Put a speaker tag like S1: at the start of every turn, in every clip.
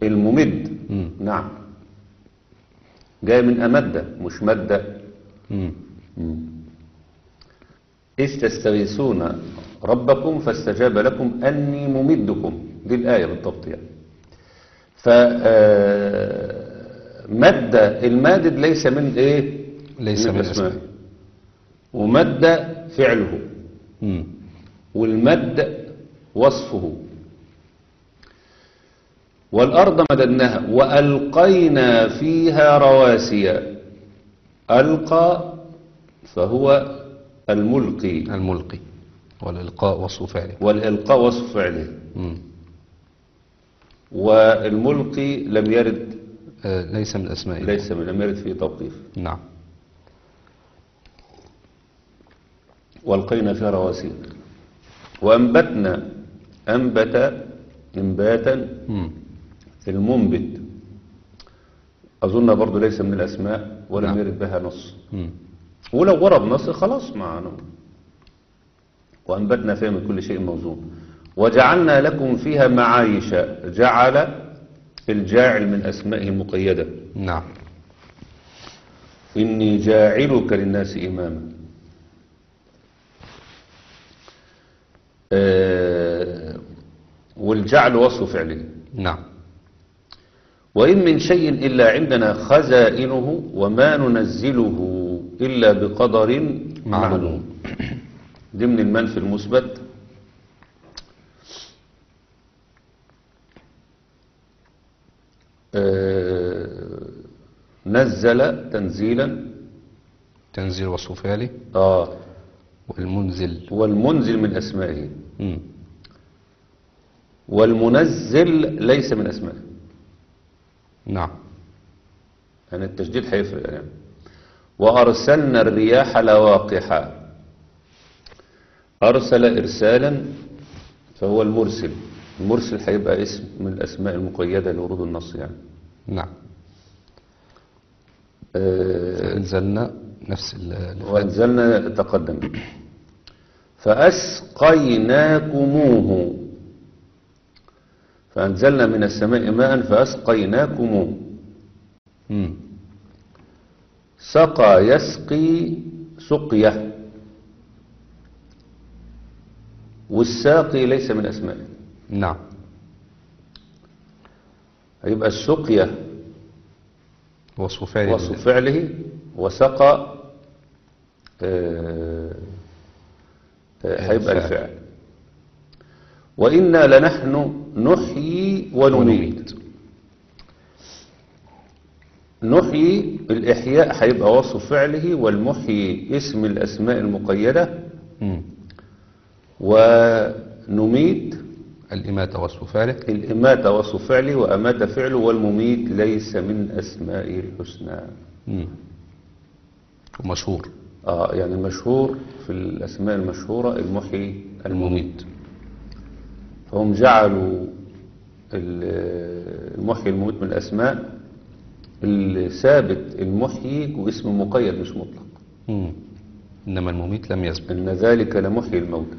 S1: الممد
S2: مم.
S1: نعم جاي من أمدة مش مادة
S2: مم.
S1: إذ تستغيثون ربكم فاستجاب لكم أني ممدكم دي الآية بالضبط يعني ف آه، مد المادد ليس من إيه
S2: ليس من
S1: الأسماء.
S2: أسماء.
S1: ومد فعله
S2: مم.
S1: والمد وصفه والأرض مددناها وألقينا فيها رواسي ألقى فهو الملقي
S2: الملقي والإلقاء وصف فعله
S1: والإلقاء وصف فعله
S2: مم.
S1: والملقي لم يرد
S2: آه، ليس من أسماء الله.
S1: ليس من لم يرد فيه توقيف
S2: نعم
S1: والقينا فيها رواسي وأنبتنا أنبت إنباتا
S2: مم.
S1: المنبت أظن برضو ليس من الأسماء ولم
S2: نعم.
S1: يرد بها نص
S2: مم.
S1: ولو ورد نص خلاص معنا وأنبتنا فيها من كل شيء موزون وجعلنا لكم فيها معايش جعل الجاعل من أسمائه المقيدة
S2: نعم
S1: إني جاعلك للناس إماما آه، والجعل وصف فعله
S2: نعم
S1: وإن من شيء إلا عندنا خزائنه وما ننزله إلا بقدر
S2: معلوم.
S1: معلوم ضمن المنفي المثبت آه، نزل تنزيلا
S2: تنزيل وصف فعله
S1: آه
S2: والمنزل
S1: والمنزل من أسمائه
S2: مم.
S1: والمنزل ليس من أسمائه
S2: نعم
S1: يعني التشديد هيفرق يعني وأرسلنا الرياح لواقح أرسل إرسالا فهو المرسل المرسل هيبقى اسم من الأسماء المقيدة لورود النص يعني
S2: نعم
S1: آه،
S2: فأنزلنا نفس ال- ال-
S1: وأنزلنا تقدم فأسقيناكموه فأنزلنا من السماء ماء فأسقيناكموه
S2: مم.
S1: سقى يسقي سقية والساقي ليس من أسمائه
S2: نعم
S1: هيبقى السقية
S2: وصف فعله
S1: وصف فعله وسقى آه، آه، هيبقى
S2: الفعل.
S1: الفعل وإنا لنحن نحيي ونميت نحيي الإحياء هيبقى وصف فعله والمحيي اسم الأسماء المقيدة
S2: مم.
S1: ونميت
S2: الإماتة وصف فعله
S1: الإماتة وصف فعله وأمات فعله والمميت ليس من أسمائه الحسنى
S2: مم. ومشهور
S1: آه يعني المشهور في الأسماء المشهورة المحيي المميت فهم جعلوا ال- المحيي المميت من الأسماء الثابت المحيي واسم مقيد مش مطلق
S2: مم. إنما المميت لم يسبق
S1: إن ذلك لمحيي الموتى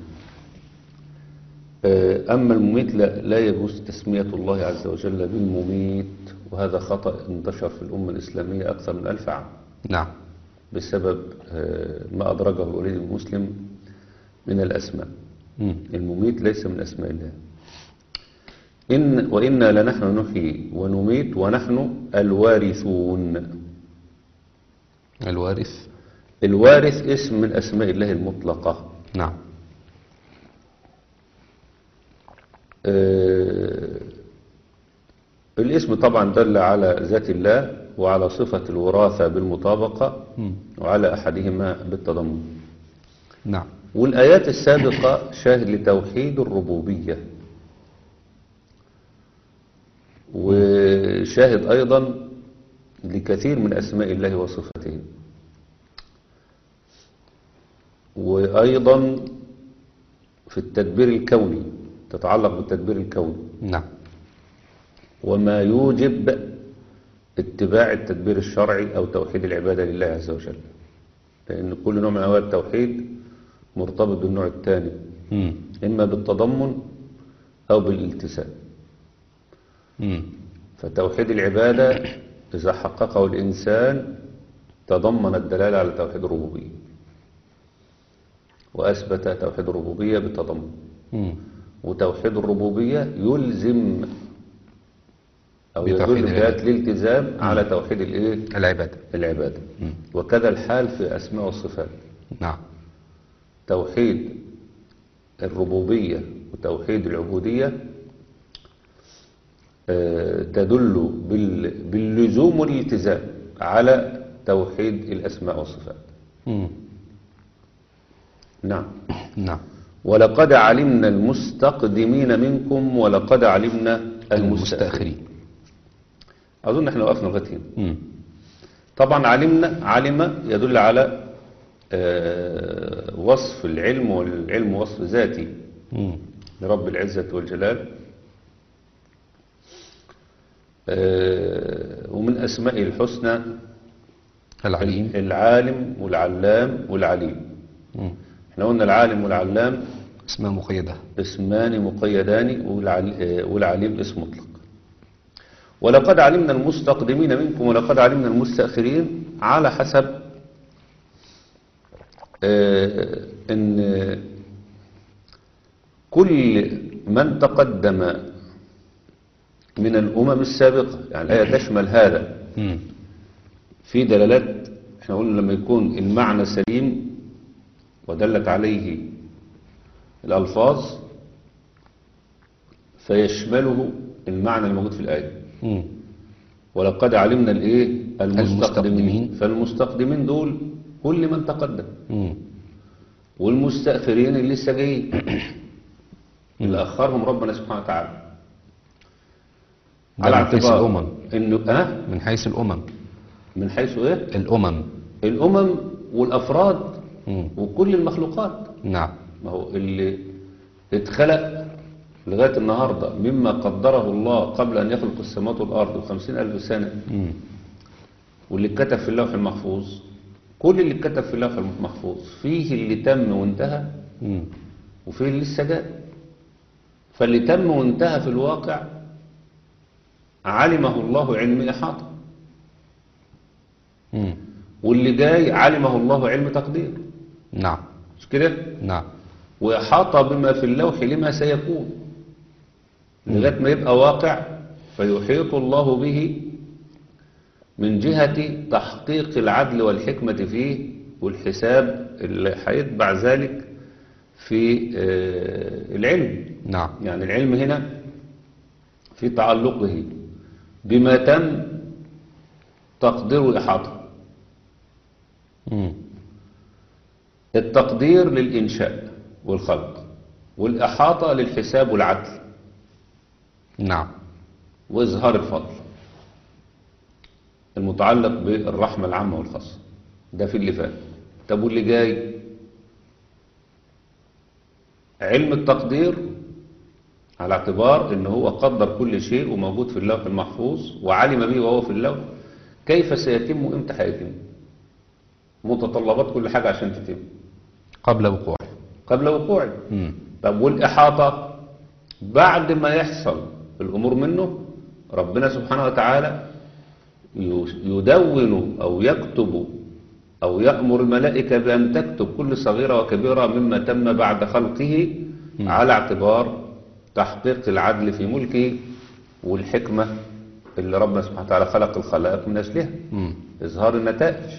S1: آه، أما المميت لا, لا يجوز تسمية الله عز وجل بالمميت وهذا خطأ انتشر في الأمة الإسلامية أكثر من ألف عام
S2: نعم
S1: بسبب آه، ما أدرجه الوليد المسلم من الأسماء
S2: مم.
S1: المميت ليس من أسماء الله إن وإنا لنحن نحيي ونميت ونحن الوارثون
S2: الوارث
S1: الوارث اسم من أسماء الله المطلقة
S2: نعم
S1: آه، الاسم طبعا دل على ذات الله وعلى صفة الوراثة بالمطابقة
S2: مم.
S1: وعلى أحدهما بالتضمن
S2: نعم
S1: والآيات السابقة شاهد لتوحيد الربوبية وشاهد أيضا لكثير من أسماء الله وصفاته وأيضا في التدبير الكوني تتعلق بالتدبير الكوني
S2: نعم
S1: وما يوجب اتباع التدبير الشرعي أو توحيد العبادة لله عز وجل لأن كل نوع من أنواع التوحيد مرتبط بالنوع الثاني
S2: مم.
S1: إما بالتضمن أو بالالتزام
S2: مم.
S1: فتوحيد العبادة إذا حققه الإنسان تضمن الدلالة على توحيد الربوبية وأثبت توحيد الربوبية بالتضمن
S2: مم.
S1: وتوحيد الربوبية يلزم أو
S2: بتوحيد
S1: يدل
S2: العبادة.
S1: بذات الالتزام على توحيد الإيه؟
S2: العبادة
S1: العبادة
S2: مم.
S1: وكذا الحال في أسماء والصفات
S2: نعم
S1: توحيد الربوبية وتوحيد العبودية آه، تدل بال- باللزوم والالتزام على توحيد الأسماء والصفات
S2: مم.
S1: نعم
S2: نعم
S1: ولقد علمنا المستقدمين منكم ولقد علمنا المستأخرين
S2: المستأخرين
S1: أظن احنا وقفنا لغاية هنا
S2: مم.
S1: طبعا علمنا علم يدل على آه، وصف العلم والعلم وصف ذاتي
S2: مم.
S1: لرب العزة والجلال آه، ومن أسمائه الحسنى
S2: العليم
S1: العالم والعلام والعليم
S2: مم.
S1: احنا قلنا العالم والعلام
S2: اسماء مقيدة
S1: اسمان مقيدان والعل- آه، والعليم اسم مطلق ولقد علمنا المستقدمين منكم ولقد علمنا المستأخرين على حسب آه، ان كل من تقدم من الأمم السابقة يعني الآية تشمل هذا
S2: مم.
S1: في دلالات احنا قلنا لما يكون المعنى سليم ودلت عليه الألفاظ فيشمله المعنى الموجود في الآية
S2: مم.
S1: ولقد علمنا الايه
S2: المستقدمين.
S1: المستقدمين فالمستقدمين دول كل من تقدم
S2: مم.
S1: والمستأخرين اللي لسه جايين اللي أخرهم ربنا سبحانه وتعالى
S2: ده من حيث الأمم
S1: انه اه
S2: من حيث الأمم
S1: من حيث ايه
S2: الأمم
S1: الأمم والأفراد
S2: مم.
S1: وكل المخلوقات
S2: نعم
S1: ما هو اللي اتخلق لغاية النهاردة مما قدره الله قبل أن يخلق السماوات والأرض وخمسين ألف سنة
S2: مم.
S1: واللي اتكتب في اللوح المحفوظ كل اللي اتكتب في اللوح المحفوظ فيه اللي تم وانتهى
S2: مم.
S1: وفيه اللي لسه جاي فاللي تم وانتهى في الواقع علمه الله علم إحاطة
S2: مم.
S1: واللي جاي علمه الله علم تقدير
S2: نعم
S1: مش كده
S2: نعم
S1: وإحاط بما في اللوح لما سيكون لغاية ما يبقى واقع فيحيط الله به من جهة تحقيق العدل والحكمة فيه والحساب اللي هيتبع ذلك في آه، العلم
S2: نعم
S1: يعني العلم هنا في تعلقه بما تم تقدير إحاطة
S2: مم.
S1: التقدير للإنشاء والخلق والإحاطة للحساب والعدل
S2: نعم
S1: وإظهار الفضل المتعلق بالرحمة العامة والخاصة ده في اللي فات طب واللي جاي علم التقدير على اعتبار ان هو قدر كل شيء وموجود في اللوح المحفوظ وعلم به وهو في اللوح كيف سيتم وامتى هيتم متطلبات كل حاجة عشان تتم
S2: قبل وقوعه
S1: قبل وقوعه
S2: مم.
S1: طب والإحاطة بعد ما يحصل الأمور منه ربنا سبحانه وتعالى يدون أو يكتب أو يأمر الملائكة بأن تكتب كل صغيرة وكبيرة مما تم بعد خلقه على اعتبار تحقيق العدل في ملكه والحكمة اللي ربنا سبحانه وتعالى خلق الخلائق من أجلها
S2: مم.
S1: إظهار النتائج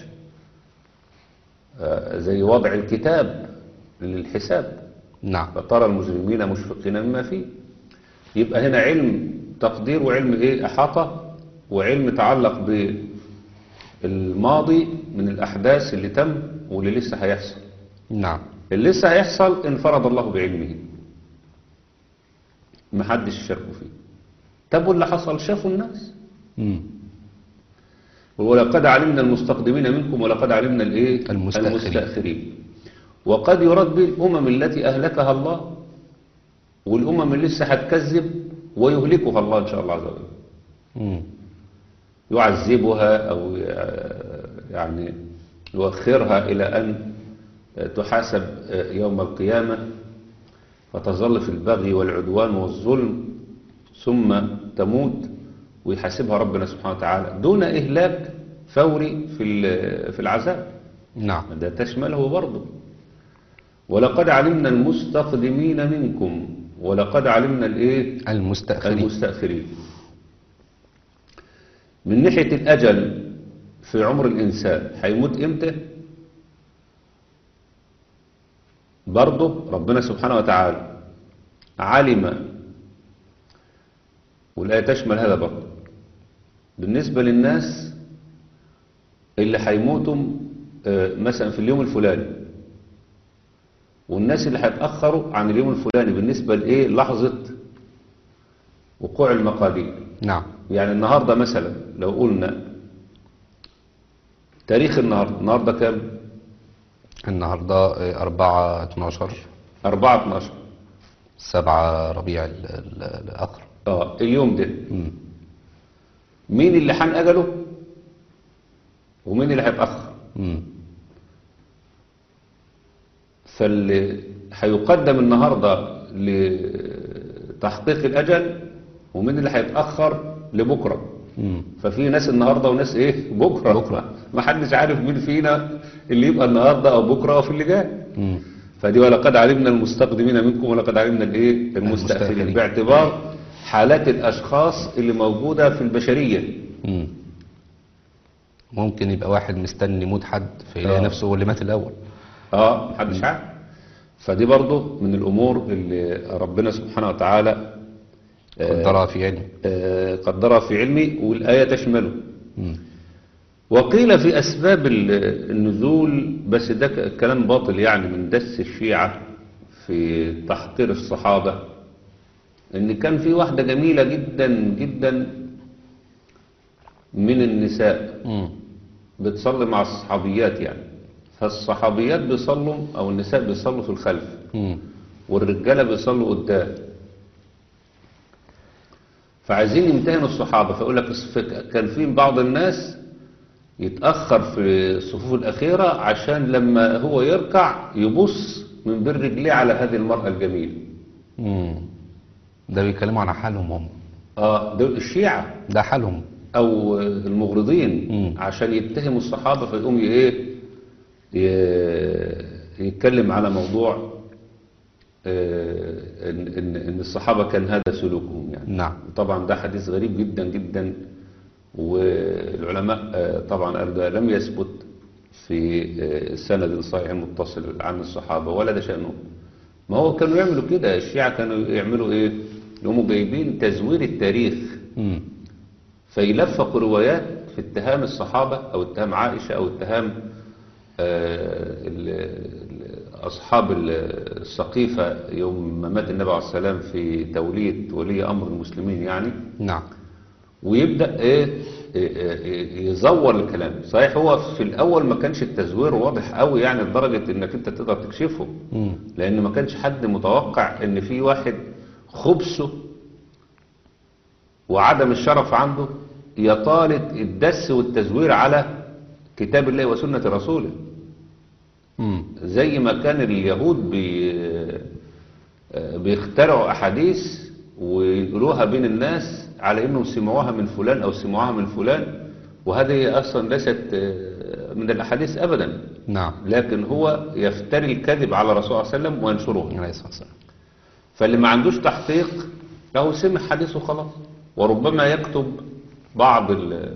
S1: آه، زي وضع الكتاب للحساب
S2: نعم
S1: فترى المجرمين مشفقين مما فيه يبقى هنا علم تقدير وعلم ايه احاطه وعلم يتعلق بالماضي من الاحداث اللي تم واللي لسه هيحصل
S2: نعم
S1: اللي لسه هيحصل انفرد الله بعلمه محدش شاركه فيه طب واللي حصل شافوا الناس
S2: مم.
S1: ولقد علمنا المستقدمين منكم ولقد علمنا الايه
S2: المستأخرين.
S1: المستأخرين وقد يراد به الامم التي اهلكها الله والامم اللي لسه هتكذب ويهلكها الله ان شاء الله عز وجل
S2: مم.
S1: يعذبها او يعني يؤخرها الى ان تحاسب يوم القيامه فتظل في البغي والعدوان والظلم ثم تموت ويحاسبها ربنا سبحانه وتعالى دون إهلاك فوري في ال- في العذاب
S2: نعم
S1: ده تشمله برضه ولقد علمنا المستقدمين منكم ولقد علمنا الايه
S2: المستأخرين
S1: المستأخرين من ناحية الأجل في عمر الإنسان هيموت إمتى برضه ربنا سبحانه وتعالى علم والآية تشمل هذا برضه بالنسبة للناس اللي هيموتوا آه، مثلا في اليوم الفلاني والناس اللي هيتأخروا عن اليوم الفلاني بالنسبة لإيه لحظة وقوع المقادير
S2: نعم
S1: يعني النهاردة مثلا لو قلنا تاريخ النهاردة النهاردة كام
S2: النهاردة آه، أربعة 12
S1: 4 12
S2: سبعة ربيع ال- ال- الآخر
S1: اه اليوم ده
S2: مم.
S1: مين اللي حان أجله ومين اللي هيتأخر
S2: مم.
S1: فاللي هيقدم النهاردة لتحقيق الأجل ومين اللي هيتأخر لبكرة
S2: مم.
S1: ففي ناس النهاردة وناس ايه بكرة بكرة ما حدش عارف مين فينا اللي يبقى النهاردة او بكرة او في اللي جاي
S2: مم.
S1: فدي ولقد علمنا المستقدمين منكم ولقد علمنا الايه المستأخرين
S2: المستأخرين.
S1: باعتبار حالات الاشخاص اللي موجودة في البشرية
S2: مم. ممكن يبقى واحد مستني يموت حد فيلاقي
S1: آه.
S2: نفسه هو اللي مات الأول
S1: اه محدش عارف فدي برضو من الامور اللي ربنا سبحانه وتعالى
S2: قدرها في علم
S1: آه، قدرها في علمه والآية تشمله
S2: مم.
S1: وقيل في أسباب ال- النزول بس ده ك- كلام باطل يعني من دس الشيعة في تحقير الصحابة إن كان في واحدة جميلة جدا جدا من النساء
S2: مم.
S1: بتصلي مع الصحابيات يعني فالصحابيات بيصلوا أو النساء بيصلوا في الخلف
S2: مم.
S1: والرجالة بيصلوا قدام فعايزين يمتهنوا الصحابة فيقول لك الصف- كان في بعض الناس يتأخر في الصفوف الأخيرة عشان لما هو يركع يبص من بين رجليه على هذه المرأة الجميلة
S2: مم. ده بيتكلموا عن حالهم هم
S1: اه دول الشيعة
S2: ده حالهم
S1: أو المغرضين
S2: مم.
S1: عشان يتهموا الصحابة فيقوم ي- ايه ي- يتكلم على موضوع آه، إن, إن, إن الصحابة كان هذا سلوكهم يعني
S2: نعم
S1: طبعا ده حديث غريب جدا جدا والعلماء آه، طبعا قالوا ده لم يثبت في آه، سند صحيح متصل عن الصحابة ولا ده شأنهم ما هو كانوا يعملوا كده الشيعة كانوا يعملوا ايه يقوموا جايبين تزوير التاريخ
S2: مم.
S1: فيلفقوا روايات في اتهام الصحابة أو اتهام عائشة أو اتهام آه، ال- ال- أصحاب ال- السقيفة يوم ما مات النبي عليه السلام في تولية ولي أمر المسلمين يعني
S2: نعم
S1: ويبدأ إيه إيه- إيه- يزور الكلام صحيح هو في الأول ما كانش التزوير واضح قوي يعني لدرجة إنك أنت تقدر تكشفه
S2: مم.
S1: لأن ما كانش حد متوقع إن في واحد خبثه وعدم الشرف عنده يطالة الدس والتزوير على كتاب الله وسنة رسوله
S2: مم.
S1: زي ما كان اليهود بي بيخترعوا أحاديث ويقولوها بين الناس على إنهم سمعوها من فلان أو سمعوها من فلان وهذه أصلا ليست آه، من الأحاديث أبدا
S2: نعم
S1: لكن هو يفتري الكذب على الرسول صلى الله عليه وسلم وينشره
S2: عليه الصلاة والسلام
S1: فاللي ما عندوش تحقيق له سمع حديثه خلاص وربما يكتب بعض ال-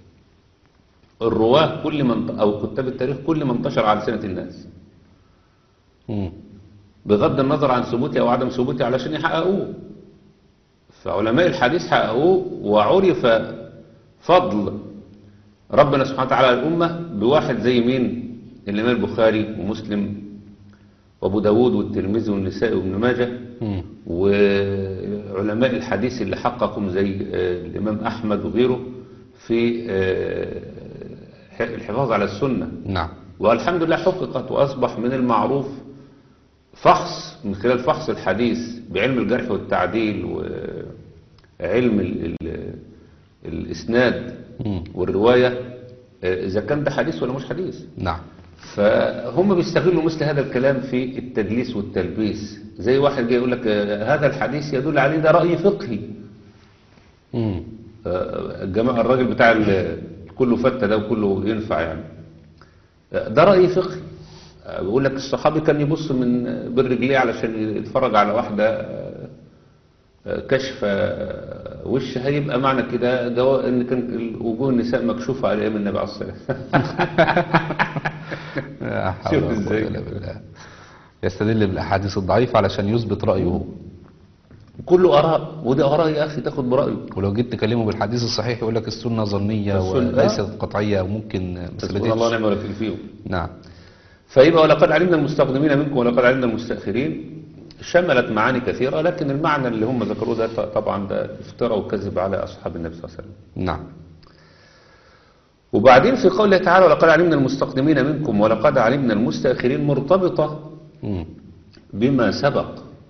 S1: الرواه كل من أو كتاب التاريخ كل ما انتشر على سنة الناس
S2: مم.
S1: بغض النظر عن ثبوته أو عدم ثبوته علشان يحققوه فعلماء الحديث حققوه وعرف فضل ربنا سبحانه وتعالى على الأمة بواحد زي مين الإمام البخاري ومسلم وأبو داود والترمذي والنسائي وابن ماجه
S2: مم.
S1: وعلماء الحديث اللي حققوا زي آه، الإمام أحمد وغيره في آه، الحفاظ على السنة
S2: نعم
S1: والحمد لله حققت وأصبح من المعروف فحص من خلال فحص الحديث بعلم الجرح والتعديل وعلم ال ال الإسناد
S2: مم.
S1: والرواية آه، إذا كان ده حديث ولا مش حديث
S2: نعم
S1: فهم بيستغلوا مثل هذا الكلام في التدليس والتلبيس زي واحد جاي يقول لك آه، هذا الحديث يدل عليه ده رأي فقهي
S2: مم.
S1: آه، الجماعة الراجل بتاع ال- كله فتة ده وكله ينفع يعني آه، ده رأي فقهي آه، بيقول لك الصحابي كان يبص من بالرجليه علشان يتفرج على واحدة آه، آه، كشف آه، وش هيبقى معنى كده جو... ان كان وجوه النساء مكشوفة على ايام النبي عليه الصلاة والسلام
S2: لا حول
S1: شوف
S2: ولا قوة
S1: إزاي.
S2: إلا بالله يستدل بالأحاديث الضعيفة علشان يثبت رأيه هو
S1: كله آراء ودي آراء يا أخي تاخد برأيه
S2: ولو جيت تكلمه بالحديث الصحيح يقول لك السنة ظنية
S1: السنة-
S2: وليست قطعية وممكن ما
S1: سبحان الله
S2: ثبتتش
S1: نعم الوكيل فيهم
S2: نعم
S1: فيبقى ولقد علمنا المستقدمين منكم ولقد علمنا المستأخرين شملت معاني كثيرة لكن المعنى اللي هم ذكروه ده ط- طبعا ده افتراء وكذب على أصحاب النبي صلى الله عليه وسلم
S2: نعم
S1: وبعدين في قوله تعالى ولقد علمنا المستقدمين منكم ولقد علمنا المستأخرين مرتبطة
S2: مم.
S1: بما سبق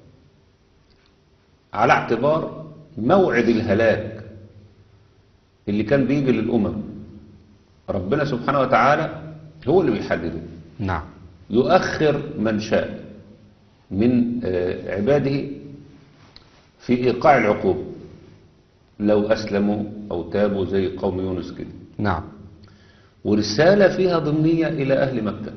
S1: على اعتبار موعد الهلاك اللي كان بيجي للأمم ربنا سبحانه وتعالى هو اللي بيحدده
S2: نعم
S1: يؤخر من شاء من آه، عباده في إيقاع العقوبة لو أسلموا أو تابوا زي قوم يونس كده
S2: نعم
S1: ورسالة فيها ضمنية إلى أهل مكة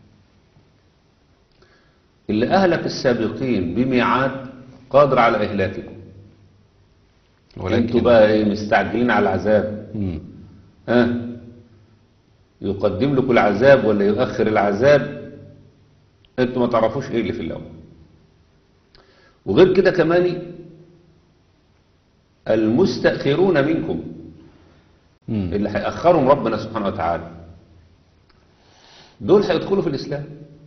S1: اللي أهلك السابقين بميعاد قادر على إهلاككم انتوا
S2: ولكن
S1: بقى إيه مستعجلين على العذاب
S2: مم.
S1: ها يقدم لكم العذاب ولا يؤخر العذاب انتوا ما تعرفوش ايه اللي في الاول وغير كده كمان المستأخرون منكم
S2: مم.
S1: اللي هيأخرهم ربنا سبحانه وتعالى دول هيدخلوا في الإسلام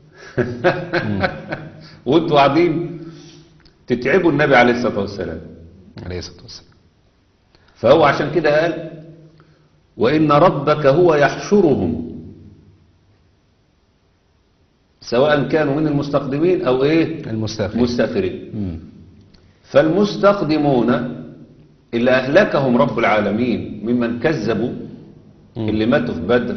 S1: وانتوا قاعدين تتعبوا النبي عليه الصلاة والسلام
S2: عليه الصلاة والسلام
S1: فهو عشان كده قال وإن ربك هو يحشرهم سواء كانوا من المستقدمين أو إيه
S2: المستأخر
S1: مستأخرين
S2: مم.
S1: فالمستقدمون اللي أهلكهم رب العالمين ممن كذبوا اللي ماتوا في بدر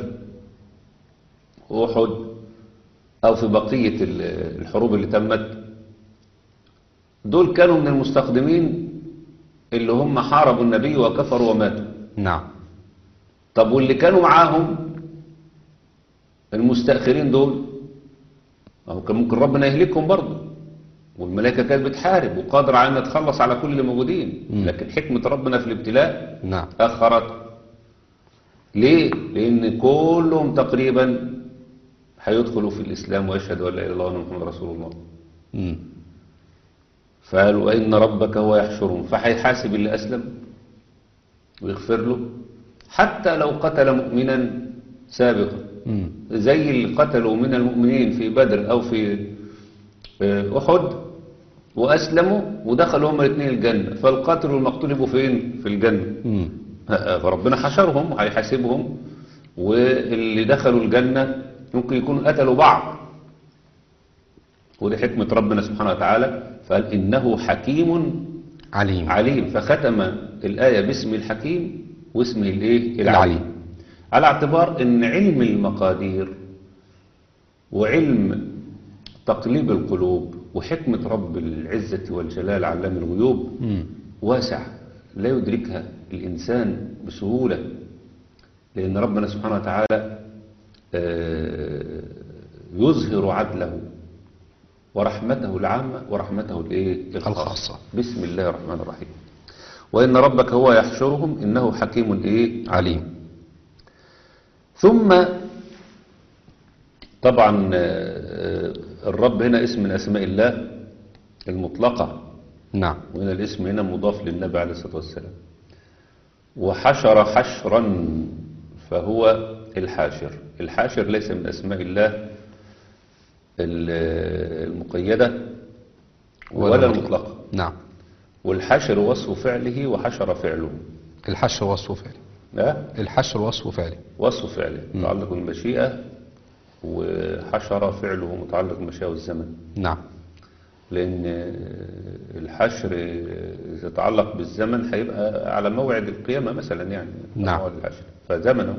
S1: وأحد أو في بقية ال- الحروب اللي تمت دول كانوا من المستقدمين اللي هم حاربوا النبي وكفروا وماتوا
S2: نعم
S1: طب واللي كانوا معاهم المستأخرين دول أو كان ممكن ربنا يهلكهم برضه والملائكة كانت بتحارب وقادرة على أن تخلص على كل اللي موجودين
S2: مم.
S1: لكن حكمة ربنا في الابتلاء
S2: نعم
S1: أخرت ليه؟ لأن كلهم تقريبا هيدخلوا في الإسلام ويشهدوا أن لا إله إلا الله وأن محمد رسول الله
S2: مم.
S1: فقالوا وإن ربك هو يحشرهم فهيحاسب اللي أسلم ويغفر له حتى لو قتل مؤمنا سابقا
S2: مم.
S1: زي اللي قتلوا من المؤمنين في بدر أو في آه، أحد وأسلموا ودخلوا هما الاثنين الجنة فالقاتل والمقتول يبقوا فين؟ في الجنة
S2: مم.
S1: ها- فربنا حشرهم وهيحاسبهم واللي دخلوا الجنة ممكن يكونوا قتلوا بعض ودي حكمة ربنا سبحانه وتعالى فقال إنه حكيم
S2: عليم
S1: عليم فختم الآية باسم الحكيم واسمه الايه العليم
S2: العليم.
S1: على اعتبار ان علم المقادير وعلم تقليب القلوب وحكمة رب العزة والجلال علام الغيوب
S2: مم.
S1: واسع لا يدركها الإنسان بسهولة لأن ربنا سبحانه وتعالى آه، يظهر عدله ورحمته العامة ورحمته الايه
S2: الخاصة.
S1: بسم الله الرحمن الرحيم وإن ربك هو يحشرهم إنه حكيم إيه
S2: عليم
S1: ثم طبعا آه، الرب هنا اسم من أسماء الله المطلقة
S2: نعم
S1: وهنا الاسم هنا مضاف للنبي عليه الصلاة والسلام وحشر حشرا فهو الحاشر الحاشر ليس من أسماء الله ال- المقيدة ولا المطلقة
S2: نعم
S1: والحشر وصف فعله وحشر فعله
S2: الحشر وصف فعلي
S1: ها؟
S2: الحشر وصف فعلي
S1: وصف فعله متعلق بالمشيئة وحشر فعله متعلق بالمشيئة والزمن
S2: نعم
S1: لأن الحشر إذا تعلق بالزمن هيبقى على موعد القيامة مثلا يعني
S2: نعم.
S1: موعد الحشر فزمنه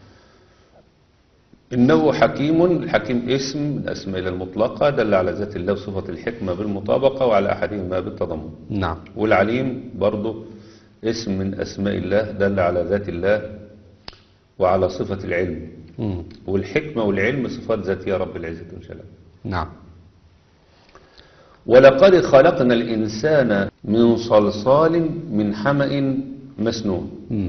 S1: إنه حكيم الحكيم اسم من أسماء الله المطلقة دل على ذات الله وصفة الحكمة بالمطابقة وعلى أحدهما بالتضمن
S2: نعم
S1: والعليم برضه اسم من أسماء الله دل على ذات الله وعلى صفة العلم
S2: مم.
S1: والحكمة والعلم صفات ذاتية رب العزة والجلال
S2: نعم
S1: ولقد خلقنا الإنسان من صلصال من حمأ مسنون
S2: مم.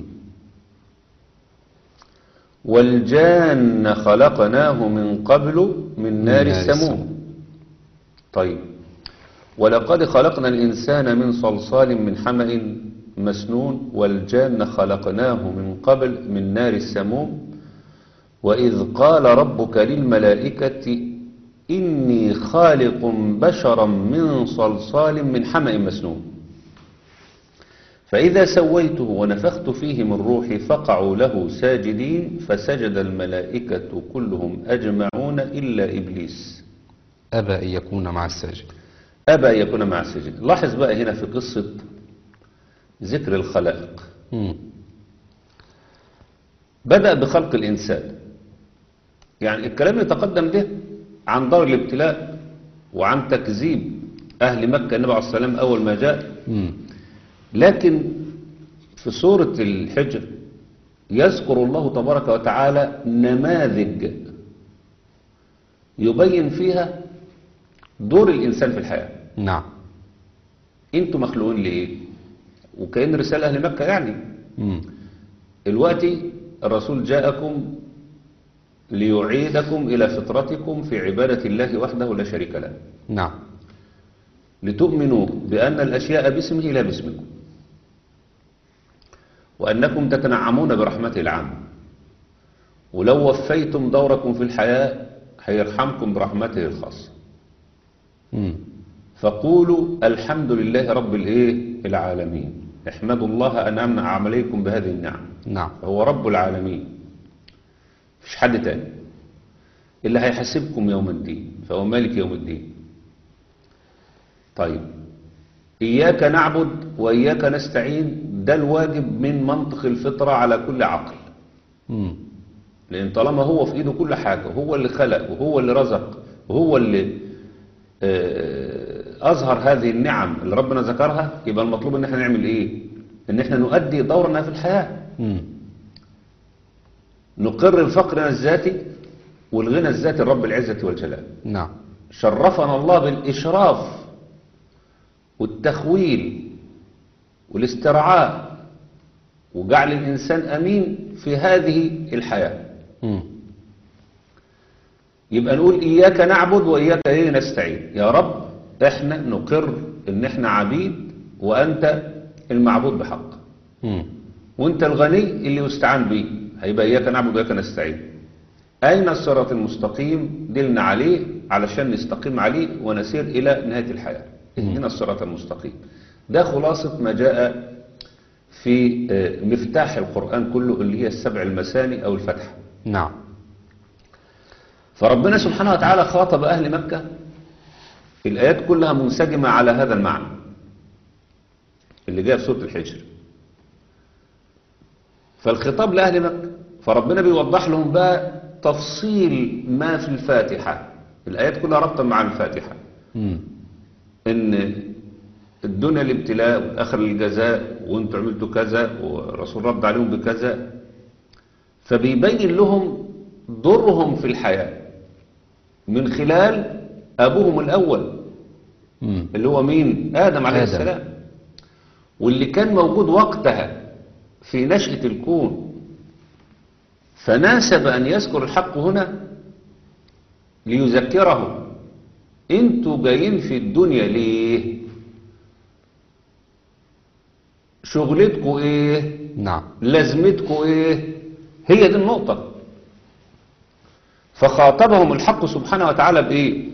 S1: والجان خلقناه من قبل من نار
S2: نار
S1: السموم
S2: السموم.
S1: طيب ولقد خلقنا الإنسان من صلصال من حمأ مسنون والجان خلقناه من قبل من نار السموم وإذ قال ربك للملائكة إني خالق بشرا من صلصال من حمأ مسنون فإذا سويته ونفخت فيه من روحي فقعوا له ساجدين فسجد الملائكة كلهم أجمعون إلا إبليس
S2: أبى أن يكون مع الساجد
S1: أبى أن يكون مع السجد لاحظ بقى هنا في قصة ذكر الخلائق
S2: مم.
S1: بدأ بخلق الإنسان يعني الكلام اللي تقدم ده عن دار الابتلاء وعن تكذيب أهل مكة النبي عليه الصلاة والسلام أول ما جاء
S2: مم.
S1: لكن في سورة الحجر يذكر الله تبارك وتعالى نماذج يبين فيها دور الإنسان في الحياة
S2: نعم
S1: انتوا مخلوقين لإيه وكأن رسالة أهل مكة يعني
S2: مم.
S1: دلوقتي الرسول جاءكم ليعيدكم إلى فطرتكم في عبادة الله وحده لا شريك له
S2: نعم
S1: لتؤمنوا بأن الأشياء باسمه لا باسمكم وأنكم تتنعمون برحمته العامة ولو وفيتم دوركم في الحياة هيرحمكم برحمته الخاصة
S2: مم.
S1: فقولوا الحمد لله رب الايه العالمين احمدوا الله أن أمنع عليكم بهذه النعم
S2: نعم
S1: هو رب العالمين مفيش حد تاني اللي هيحاسبكم يوم الدين فهو مالك يوم الدين طيب إياك نعبد وإياك نستعين ده الواجب من منطق الفطرة على كل عقل
S2: مم.
S1: لأن طالما هو في إيده كل حاجة وهو اللي خلق وهو اللي رزق وهو اللي آه، أظهر هذه النعم اللي ربنا ذكرها يبقى المطلوب إن احنا نعمل إيه؟ إن احنا نؤدي دورنا في الحياة
S2: مم.
S1: نقر فقرنا الذاتي والغنى الذاتي لرب العزة والجلال
S2: نعم
S1: شرفنا الله بالإشراف والتخويل والاسترعاء وجعل الإنسان أمين في هذه الحياة
S2: مم.
S1: يبقى نقول إياك نعبد وإياك إيه نستعين يا رب إحنا نقر إن إحنا عبيد وأنت المعبود بحق
S2: مم.
S1: وانت الغني اللي يستعان به هيبقى اياك نعبد واياك نستعين اين الصراط المستقيم دلنا عليه علشان نستقيم عليه ونسير الى نهايه الحياه اهدنا الصراط المستقيم ده خلاصه ما جاء في آه، مفتاح القران كله اللي هي السبع المثاني او الفتحه
S2: نعم
S1: فربنا سبحانه وتعالى خاطب اهل مكه الايات كلها منسجمه على هذا المعنى اللي جاء في سوره الحجر فالخطاب لأهل مكة فربنا بيوضح لهم بقى تفصيل ما في الفاتحة الآيات كلها ربطا مع الفاتحة
S2: مم.
S1: إن الدنيا الابتلاء والآخر الجزاء وانتوا عملتوا كذا والرسول رد عليهم بكذا فبيبين لهم ضرهم في الحياة من خلال أبوهم الأول
S2: مم.
S1: اللي هو مين آدم عليه
S2: آدم.
S1: السلام واللي كان موجود وقتها في نشأة الكون فناسب أن يذكر الحق هنا ليذكره انتوا جايين في الدنيا ليه شغلتكوا ايه
S2: نعم
S1: لازمتكوا ايه هي دي النقطة فخاطبهم الحق سبحانه وتعالى بايه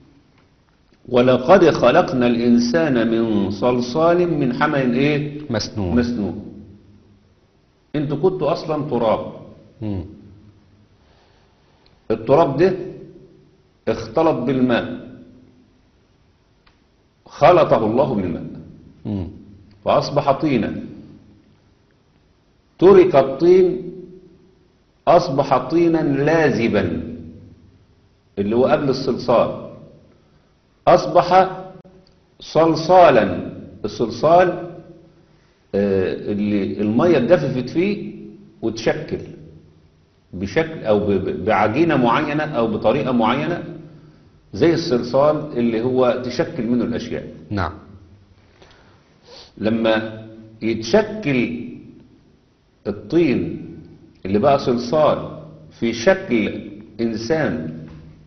S1: ولقد خلقنا الانسان من صلصال من حمأ ايه
S2: مسنون
S1: مسنون انتوا كنتوا اصلا تراب
S2: مم.
S1: التراب ده اختلط بالماء خلطه الله بالماء
S2: مم.
S1: فأصبح طينا ترك الطين أصبح طينا لازبا اللي هو قبل الصلصال أصبح صلصالا الصلصال آه، اللي المية اتجففت فيه وتشكل بشكل او ب- ب- بعجينة معينة او بطريقة معينة زي الصلصال اللي هو تشكل منه الاشياء
S2: نعم
S1: لما يتشكل الطين اللي بقى صلصال في شكل انسان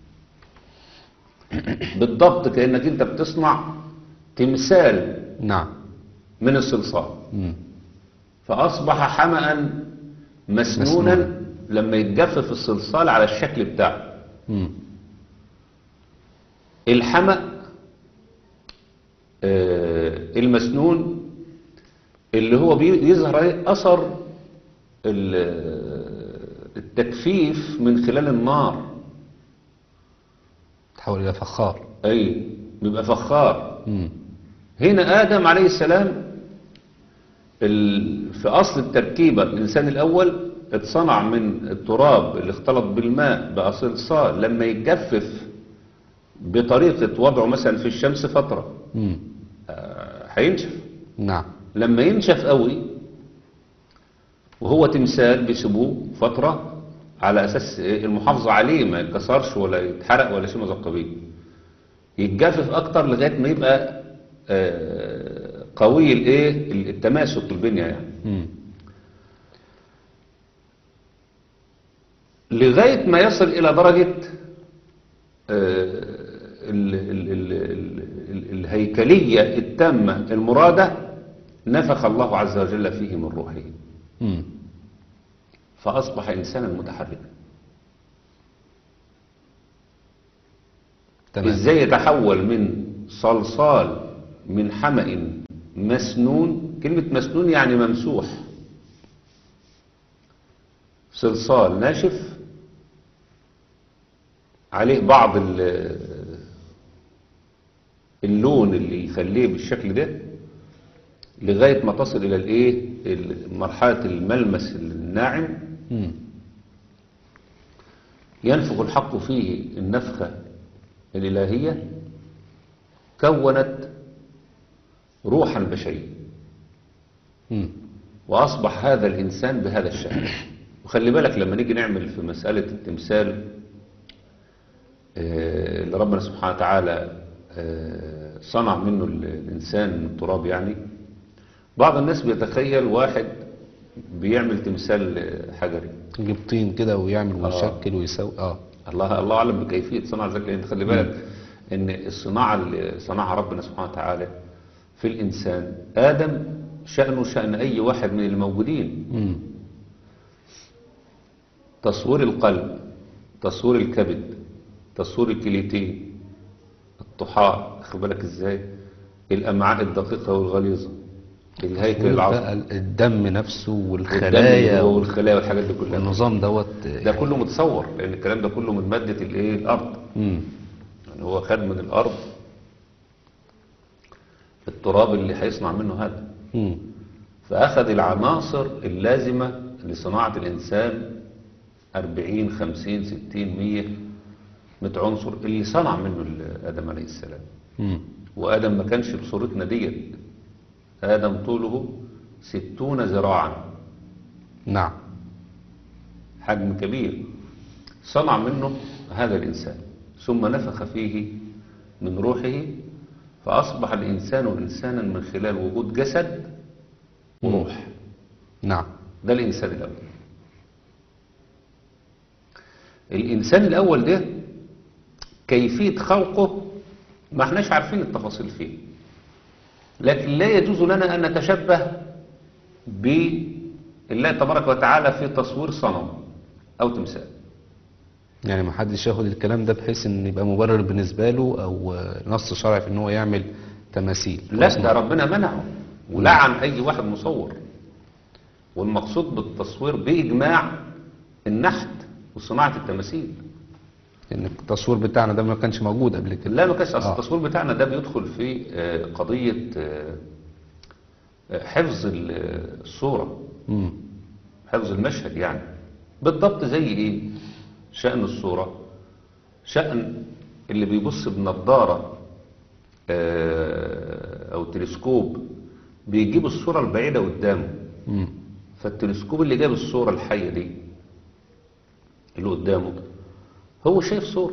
S1: بالضبط كأنك انت بتصنع تمثال
S2: نعم
S1: من الصلصال
S2: مم.
S1: فأصبح حمأ مسنونا
S2: مسنون.
S1: لما يتجفف الصلصال على الشكل بتاعه
S2: مم.
S1: الحمأ آه، المسنون اللي هو بيظهر عليه أثر ال- التجفيف من خلال النار
S2: تحول إلى فخار
S1: أي بيبقى فخار
S2: مم.
S1: هنا آدم عليه السلام ال- في أصل التركيبة الإنسان الأول اتصنع من التراب اللي اختلط بالماء بقى صلصال لما يتجفف بطريقة وضعه مثلا في الشمس فترة
S2: مم.
S1: آه، هينشف
S2: نعم
S1: لما ينشف قوي وهو تمثال بيسيبوه فترة على أساس إيه؟ المحافظة عليه ما يتكسرش ولا يتحرق ولا شيء من ذا القبيل يتجفف أكتر لغاية ما يبقى آه، قوي الايه التماسك البنية يعني
S2: مم.
S1: لغاية ما يصل إلى درجة آه، ال- ال- ال- ال- ال- الهيكلية التامة المرادة نفخ الله عز وجل فيه من روحه
S2: مم.
S1: فأصبح إنسانا متحركا
S2: تمام
S1: إزاي يتحول من صلصال من حمأ مسنون كلمة مسنون يعني ممسوح صلصال ناشف عليه بعض ال- اللون اللي يخليه بالشكل ده لغاية ما تصل إلى الإيه ال- مرحلة الملمس الناعم
S2: مم.
S1: ينفخ الحق فيه النفخة الإلهية كونت روحا بشريا
S2: مم.
S1: وأصبح هذا الإنسان بهذا الشكل وخلي بالك لما نيجي نعمل في مسألة التمثال آه، اللي ربنا سبحانه وتعالى آه، صنع منه ال- الإنسان من التراب يعني بعض الناس بيتخيل واحد بيعمل تمثال آه، حجري
S2: يجيب طين كده ويعمل ويشكل ويسوي اه
S1: الله الله اعلم بكيفيه صناعه ذلك لان خلي بالك ان الصناعه اللي صنعها ربنا سبحانه وتعالى في الانسان ادم شانه شان اي واحد من الموجودين
S2: مم.
S1: تصوير القلب تصوير الكبد تصوير الكليتين الطحال خد بالك ازاي الامعاء الدقيقه والغليظه الهيكل العظمي
S2: بقى الدم نفسه
S1: الدم
S2: والخلايا
S1: والخلايا والحاجات دي كلها
S2: والنظام دوت
S1: ده كله متصور لان الكلام ده كله من ماده الايه الارض
S2: مم.
S1: يعني هو خد من الأرض التراب اللي هيصنع منه هذا
S2: مم.
S1: فأخذ العناصر اللازمة لصناعة الإنسان 40 50 60 100 100 عنصر اللي صنع منه ال- آدم عليه السلام
S2: مم.
S1: وآدم ما كانش بصورتنا ديت آدم طوله 60 ذراعا
S2: نعم
S1: حجم كبير صنع منه هذا الإنسان ثم نفخ فيه من روحه فأصبح الإنسان إنسانا من خلال وجود جسد وروح
S2: نعم
S1: ده الإنسان الأول الإنسان الأول ده كيفية خلقه ما احناش عارفين التفاصيل فيه لكن لا يجوز لنا أن نتشبه بالله تبارك وتعالى في تصوير صنم أو تمثال
S2: يعني ما حدش ياخد الكلام ده بحيث ان يبقى مبرر بالنسبه له او آه، نص شرعي في ان هو يعمل تماثيل
S1: لا ده ربنا منعه ولعن أي واحد مصور والمقصود بالتصوير بإجماع النحت وصناعة التماثيل
S2: ان التصوير بتاعنا ده ما كانش موجود قبل كده
S1: لا ما كانش اصل
S2: آه.
S1: التصوير بتاعنا ده بيدخل في آه، قضية آه، آه، حفظ ال- آه، الصورة
S2: مم.
S1: حفظ المشهد يعني بالضبط زي ايه شأن الصورة شأن اللي بيبص بنظارة آه، او تلسكوب بيجيب الصورة البعيدة قدامه
S2: مم.
S1: فالتلسكوب اللي جاب الصورة الحية دي اللي قدامه هو شايف صورة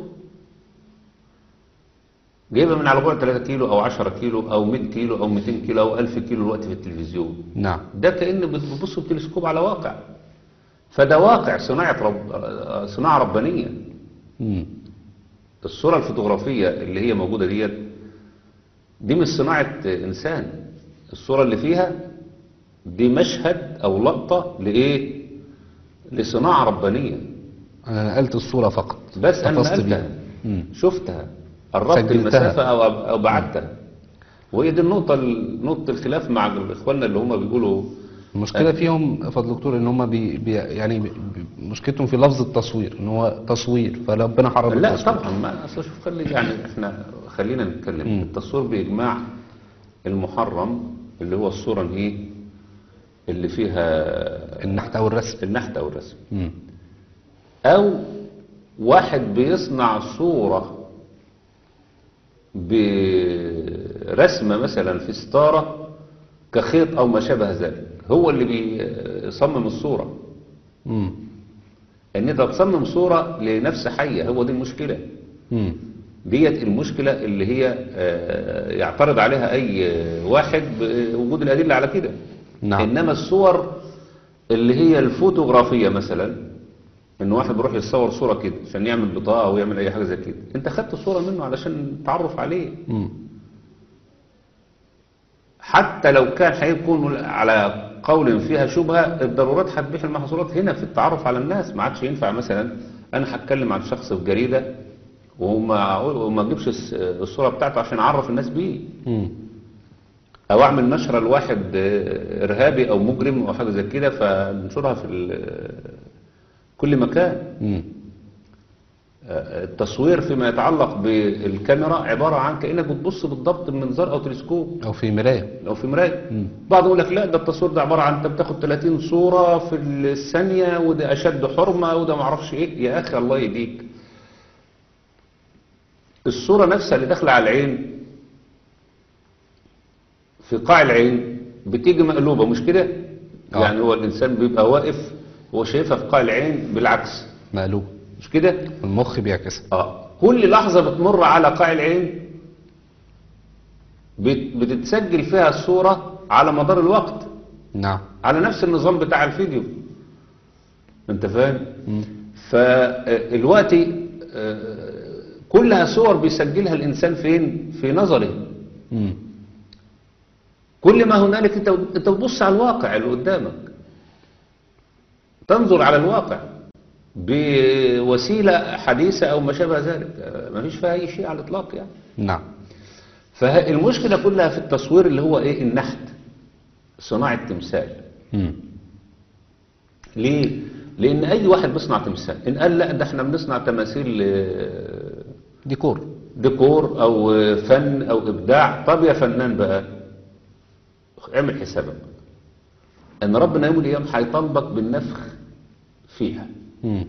S1: جايبها من على بعد 3 كيلو او 10 كيلو او 100 كيلو او 200 كيلو او 1000 كيلو دلوقتي في التلفزيون
S2: نعم
S1: ده كأن بتبص بتلسكوب على واقع فده واقع صناعة رب... صناعة ربانية
S2: مم.
S1: الصورة الفوتوغرافية اللي هي موجودة ديت دي مش صناعة إنسان الصورة اللي فيها دي مشهد أو لقطة لإيه لصناعة ربانية
S2: انا نقلت الصورة فقط
S1: بس أنا
S2: حفظت
S1: نقلتها
S2: بيها. مم.
S1: شفتها قربت
S2: سجلتها.
S1: المسافة أو, أو بعدتها وهي دي النقطة نقطة الخلاف مع إخواننا اللي هم بيقولوا
S2: المشكلة فيهم فضل دكتور ان هم بي بي يعني بي بي- مشكلتهم في لفظ التصوير ان هو تصوير فربنا حرم
S1: لا
S2: التصوير
S1: طبعا ما اصل شوف خلي يعني احنا خلينا نتكلم
S2: مم.
S1: التصوير باجماع المحرم اللي هو الصوره ايه اللي فيها
S2: النحت او الرسم
S1: النحت او الرسم
S2: مم.
S1: او واحد بيصنع صوره برسمه مثلا في ستاره كخيط او ما شابه ذلك هو اللي بيصمم الصوره
S2: مم.
S1: ان انت تصمم صوره لنفس حيه هو دي المشكله
S2: مم.
S1: ديت المشكلة اللي هي آه، يعترض عليها أي واحد بوجود الأدلة على كده
S2: نعم.
S1: إنما الصور اللي هي الفوتوغرافية مثلا إن واحد بيروح يتصور صورة كده عشان يعمل بطاقة أو يعمل أي حاجة زي كده أنت خدت صورة منه علشان تعرف عليه
S2: مم.
S1: حتى لو كان هيكون على قول فيها شبهة الضرورات هتبيح المحظورات هنا في التعرف على الناس ما عادش ينفع مثلا أنا هتكلم عن شخص في جريدة وما وما اجيبش الس- الصورة بتاعته عشان أعرف الناس بيه
S2: مم.
S1: او اعمل نشره لواحد آه، ارهابي او مجرم او حاجه زي كده فننشرها في ال- كل مكان
S2: مم.
S1: آه، التصوير فيما يتعلق بالكاميرا عباره عن كانك بتبص بالضبط بمنظار او تلسكوب
S2: او في مراية
S1: او في مرايه
S2: مم.
S1: بعض يقول لك لا ده التصوير ده عباره عن انت بتاخد 30 صوره في الثانيه وده اشد حرمه وده ما اعرفش ايه يا اخي الله يهديك الصوره نفسها اللي داخله على العين في قاع العين بتيجي مقلوبه مش كده
S2: آه.
S1: يعني هو الانسان بيبقى واقف هو شايفها في قاع العين بالعكس
S2: مقلوب
S1: مش كده
S2: المخ بيعكسها
S1: اه كل لحظة بتمر على قاع العين بت- بتتسجل فيها الصورة على مدار الوقت
S2: نعم
S1: على نفس النظام بتاع الفيديو انت فاهم
S2: مم.
S1: فالوقت كلها صور بيسجلها الانسان فين في نظره
S2: مم.
S1: كل ما هنالك انت انت بتبص على الواقع اللي قدامك تنظر على الواقع بوسيلة حديثة او ما شابه ذلك آه، ما فيش فيها اي شيء على الاطلاق يعني
S2: نعم
S1: فالمشكلة كلها في التصوير اللي هو ايه النحت صناعة تمثال
S2: مم.
S1: ليه؟ لأن أي واحد بيصنع تمثال إن قال لا ده احنا بنصنع تماثيل آه،
S2: ديكور
S1: ديكور أو آه، فن أو إبداع طب يا فنان بقى اعمل حسابك أن ربنا يوم الأيام هيطالبك بالنفخ فيها
S2: مم.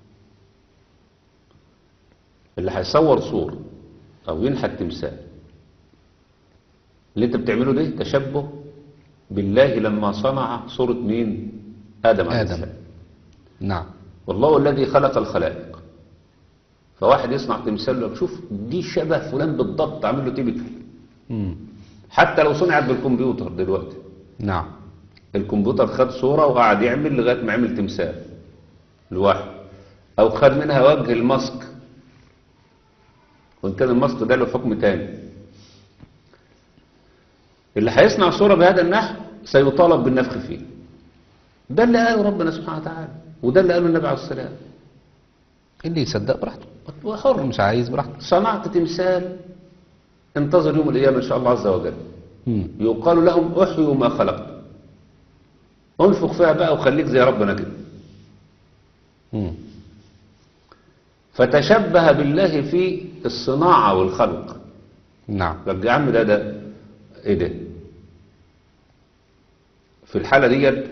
S1: اللي هيصور صورة أو ينحت تمثال اللي أنت بتعمله ده تشبه بالله لما صنع صورة مين؟ آدم عليه
S2: آدم.
S1: السلام
S2: نعم
S1: والله الذي خلق الخلائق فواحد يصنع تمثال له شوف دي شبه فلان بالضبط عامل له تيبيكال
S2: مم.
S1: حتى لو صنعت بالكمبيوتر دلوقتي
S2: نعم
S1: الكمبيوتر خد صورة وقعد يعمل لغاية ما عمل تمثال لواحد أو خد منها وجه الماسك وإن كان الماسك ده له حكم تاني اللي هيصنع صورة بهذا النحو سيطالب بالنفخ فيه ده اللي قاله ربنا سبحانه وتعالى وده اللي قاله النبي عليه السلام
S2: اللي يصدق براحته
S1: وحر
S2: مش عايز براحته
S1: صنعت تمثال انتظر يوم القيامة إن شاء الله عز وجل
S2: مم.
S1: يقال لهم احيوا ما خلقت انفق فيها بقى وخليك زي ربنا كده
S2: مم.
S1: فتشبه بالله في الصناعة والخلق
S2: نعم
S1: طب يا عم ده ده ايه ده في الحالة ديت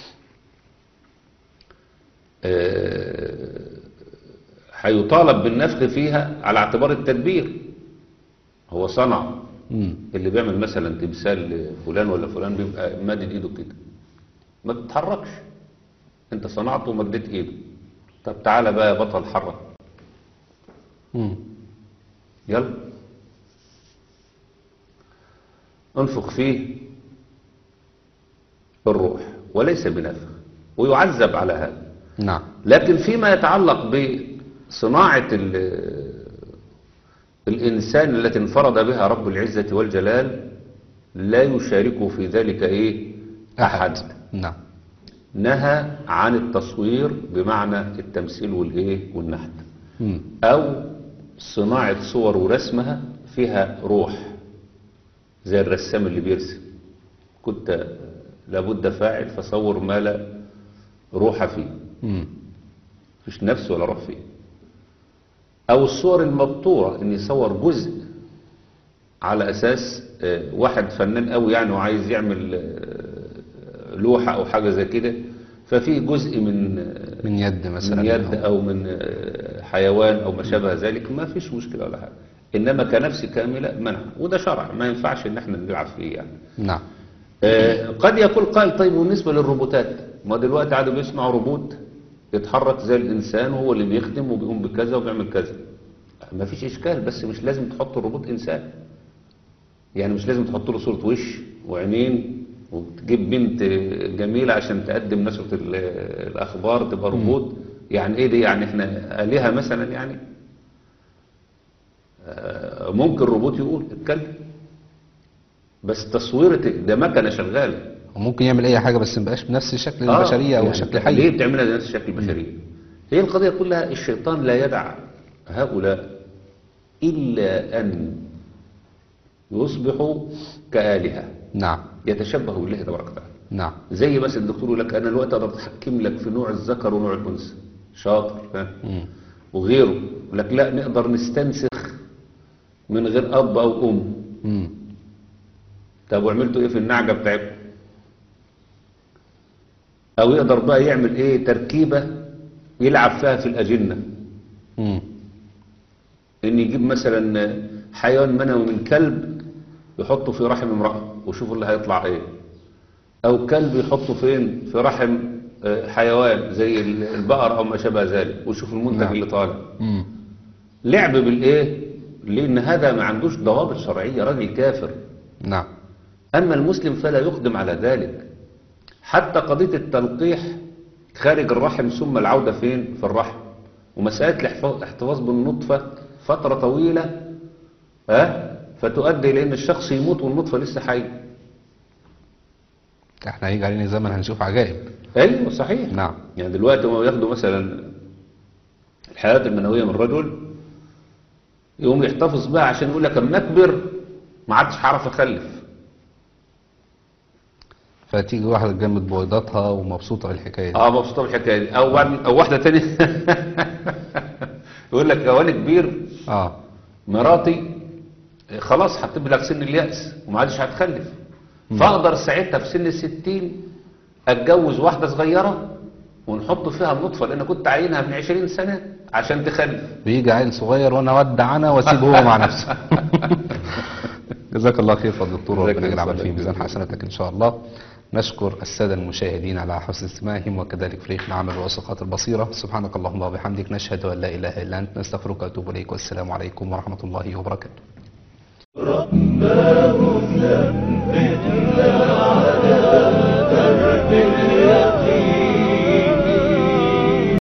S1: آه، هيطالب بالنفخ فيها على اعتبار التدبير هو صنع
S2: مم.
S1: اللي بيعمل مثلا تمثال لفلان ولا فلان بيبقى مادد ايده كده ما بتتحركش انت صنعته ومديت ايده طب تعالى بقى يا بطل حرك
S2: مم.
S1: يلا انفخ فيه الروح وليس بنفخ ويعذب على هذا
S2: نعم
S1: لكن فيما يتعلق بصناعة ال- الإنسان التي انفرد بها رب العزة والجلال لا يشاركه في ذلك إيه أحد
S2: نعم
S1: نهى عن التصوير بمعنى التمثيل والإيه والنحت
S2: مم.
S1: أو صناعة صور ورسمها فيها روح زي الرسام اللي بيرسم كنت لابد فاعل فصور ما لا روح فيه
S2: مم.
S1: مفيش نفس ولا روح فيه او الصور المبتورة ان يصور جزء على اساس آه، واحد فنان قوي يعني وعايز يعمل آه، لوحة او حاجة زي كده ففي جزء من آه،
S2: من يد مثلا
S1: من يد او من آه، حيوان او ما شابه ذلك ما فيش مشكلة ولا حاجة انما كنفس كاملة منع وده شرع ما ينفعش ان احنا نلعب فيه يعني
S2: نعم
S1: آه، قد يقول قائل طيب بالنسبة للروبوتات ما دلوقتي عادوا بيصنعوا روبوت يتحرك زي الإنسان وهو اللي بيخدم وبيقوم بكذا وبيعمل كذا ما فيش إشكال بس مش لازم تحط الروبوت إنسان يعني مش لازم تحط له صورة وش وعينين وتجيب بنت جميلة عشان تقدم نشرة ال- الأخبار تبقى روبوت يعني إيه دي يعني إحنا آلهة مثلا يعني آه، ممكن روبوت يقول اتكلم بس تصويرة ده مكنة شغالة
S2: وممكن يعمل اي حاجة بس مبقاش بنفس شكل
S1: آه،
S2: البشرية او
S1: يعني
S2: شكل
S1: ليه
S2: حي
S1: بتعملها بنفس الشكل البشرية هي القضية كلها الشيطان لا يدع هؤلاء إلا أن يصبحوا كآلهة
S2: نعم
S1: يتشبهوا بالله تبارك وتعالى
S2: نعم
S1: زي بس الدكتور يقول لك أنا الوقت أقدر أتحكم لك في نوع الذكر ونوع الأنثى شاطر ها
S2: مم.
S1: وغيره يقول لك لا نقدر نستنسخ من غير أب أو أم
S2: مم.
S1: طب وعملتوا ايه في النعجة بتاعتكم او يقدر بقى يعمل ايه تركيبة يلعب فيها في الأجنة
S2: مم.
S1: ان يجيب مثلا حيوان منوي من كلب يحطه في رحم امرأة وشوف اللي هيطلع ايه او كلب يحطه فين في رحم آه، حيوان زي البقر او ما شابه ذلك وشوف المنتج
S2: نعم.
S1: اللي طالع
S2: مم.
S1: لعب بالايه لان هذا ما عندوش ضوابط شرعية راجل كافر
S2: نعم
S1: أما المسلم فلا يقدم على ذلك حتى قضية التلقيح خارج الرحم ثم العودة فين في الرحم ومسألة الاحتفاظ الاحتفاظ بالنطفة فترة طويلة ها فتؤدي إلى أن الشخص يموت والنطفة لسه حية
S2: احنا هيجي علينا زمن هنشوف عجائب
S1: أيوة صحيح
S2: نعم
S1: يعني دلوقتي هم ياخدوا مثلا الحياة المنوية من رجل يقوم يحتفظ بها عشان يقول لك اما اكبر ما عادش هعرف اخلف
S2: فتيجي واحدة جنب بويضاتها ومبسوطة بالحكاية دي
S1: اه مبسوطه بالحكايه دي او بعد- او واحده تانية يقول لك لو انا كبير
S2: اه
S1: مراتي خلاص هتبقى لك سن اليأس وما عادش هتخلف فاقدر ساعتها في سن الستين اتجوز واحده صغيره ونحط فيها النطفه لان كنت عاينها من 20 سنه عشان تخلف
S2: بيجي عيل صغير وانا اودع انا واسيبه هو مع نفسه جزاك الله خير فضل الدكتور
S1: جزاك
S2: ربنا يجعل
S1: الله
S2: عمل في
S1: خير.
S2: ميزان حسناتك ان شاء الله نشكر السادة المشاهدين على حسن استماعهم وكذلك فريق العمل ووثقات البصيرة سبحانك اللهم وبحمدك نشهد أن لا إله إلا أنت نستغفرك ونتوب إليك والسلام عليكم ورحمة الله وبركاته
S3: رباه ثبتنا على درب